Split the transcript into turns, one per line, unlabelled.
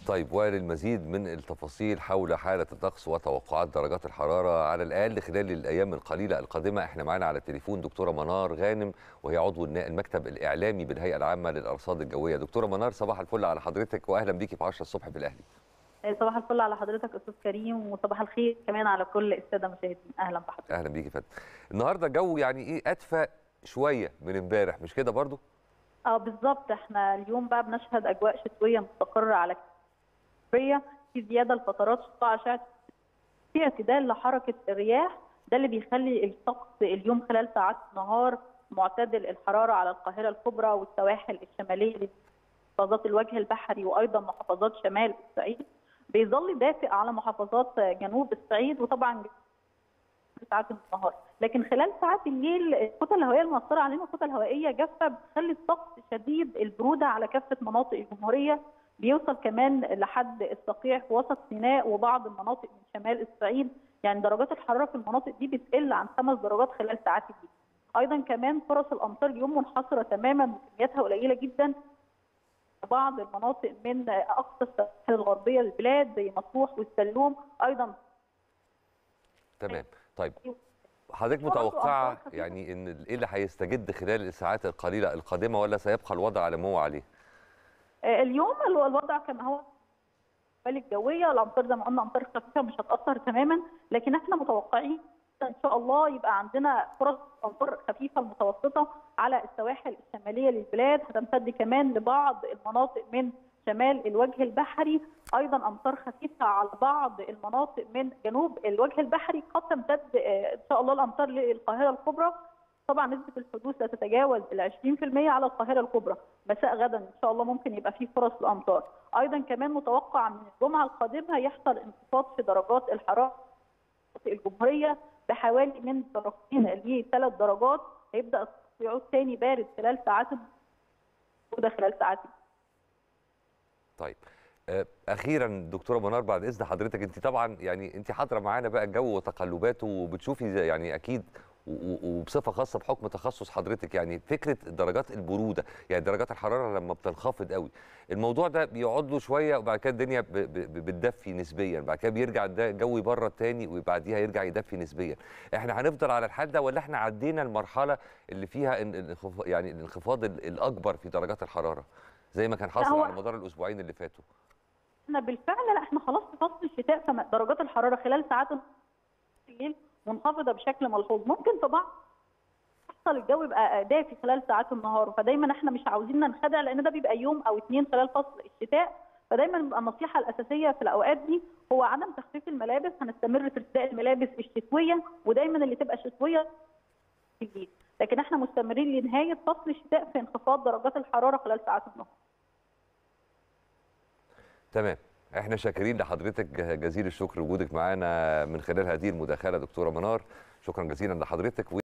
طيب وللمزيد من التفاصيل حول حالة الطقس وتوقعات درجات الحرارة على الأقل خلال الأيام القليلة القادمة احنا معانا على التليفون دكتورة منار غانم وهي عضو المكتب الإعلامي بالهيئة العامة للأرصاد الجوية دكتورة منار صباح الفل على حضرتك وأهلا بيكي في 10 الصبح في الأهلي
صباح الفل على حضرتك استاذ كريم وصباح الخير كمان على كل الساده المشاهدين اهلا بحضرتك
أهلا بيكي فندم النهاردة جو يعني إيه أدفى شوية من امبارح مش كده برضو؟
اه بالظبط احنا اليوم بقى بنشهد اجواء شتويه مستقره على كفريه في زياده لفترات سطوع اشعه في اعتدال لحركه الرياح ده اللي بيخلي الطقس اليوم خلال ساعات النهار معتدل الحراره على القاهره الكبرى والسواحل الشماليه محافظات الوجه البحري وايضا محافظات شمال الصعيد بيظل دافئ على محافظات جنوب الصعيد وطبعا ساعات النهار لكن خلال ساعات الليل الكتل الهوائيه المؤثره علينا كتل هوائيه جافه بتخلي الطقس شديد البروده على كافه مناطق الجمهوريه بيوصل كمان لحد الصقيع في وسط سيناء وبعض المناطق من شمال الصعيد يعني درجات الحراره في المناطق دي بتقل عن خمس درجات خلال ساعات الليل ايضا كمان فرص الامطار اليوم منحصره تماما وكمياتها قليله جدا بعض المناطق من اقصى السواحل الغربيه للبلاد زي مطروح والسلوم ايضا
تمام طيب حضرتك متوقعه يعني ان ايه اللي هيستجد خلال الساعات القليله القادمه ولا سيبقى الوضع على ما هو عليه؟
اليوم الوضع كما هو الجويه الامطار زي ما قلنا امطار خفيفه مش هتاثر تماما لكن احنا متوقعين ان شاء الله يبقى عندنا فرص امطار خفيفه المتوسطه على السواحل الشماليه للبلاد هتمتد كمان لبعض المناطق من شمال الوجه البحري ايضا امطار خفيفه على بعض المناطق من جنوب الوجه البحري قد تمتد ان شاء الله الامطار للقاهره الكبرى طبعا نسبه الحدوث لا تتجاوز ال 20% على القاهره الكبرى مساء غدا ان شاء الله ممكن يبقى فيه فرص لامطار ايضا كمان متوقع من الجمعه القادمه يحصل انخفاض في درجات الحراره في الجمهوريه بحوالي من درجتين لثلاث درجات هيبدا يعود تاني بارد خلال ساعات وده خلال ساعات
طيب اخيرا دكتوره منار بعد اذن حضرتك انت طبعا يعني انت حاضره معانا بقى الجو وتقلباته وبتشوفي يعني اكيد وبصفه خاصه بحكم تخصص حضرتك يعني فكره درجات البروده يعني درجات الحراره لما بتنخفض قوي الموضوع ده بيقعد له شويه وبعد كده الدنيا بتدفي نسبيا بعد كده بيرجع الجو بره تاني وبعديها يرجع يدفي نسبيا احنا هنفضل على الحال ده ولا احنا عدينا المرحله اللي فيها يعني الانخفاض الاكبر في درجات الحراره زي ما كان حاصل على مدار الاسبوعين اللي فاتوا
احنا بالفعل لا احنا خلاص في فصل الشتاء فدرجات الحراره خلال ساعات الليل منخفضه بشكل ملحوظ ممكن في بعض يحصل الجو يبقى دافي خلال ساعات النهار فدايما احنا مش عاوزين ننخدع لان ده بيبقى يوم او اثنين خلال فصل الشتاء فدايما بيبقى النصيحه الاساسيه في الاوقات دي هو عدم تخفيف الملابس هنستمر في ارتداء الملابس الشتويه ودايما اللي تبقى شتويه في الجيل لكن احنا مستمرين لنهايه فصل الشتاء في انخفاض درجات الحراره خلال ساعات النهار
تمام احنا شاكرين لحضرتك جزيل الشكر وجودك معانا من خلال هذه المداخله دكتوره منار شكرا جزيلا لحضرتك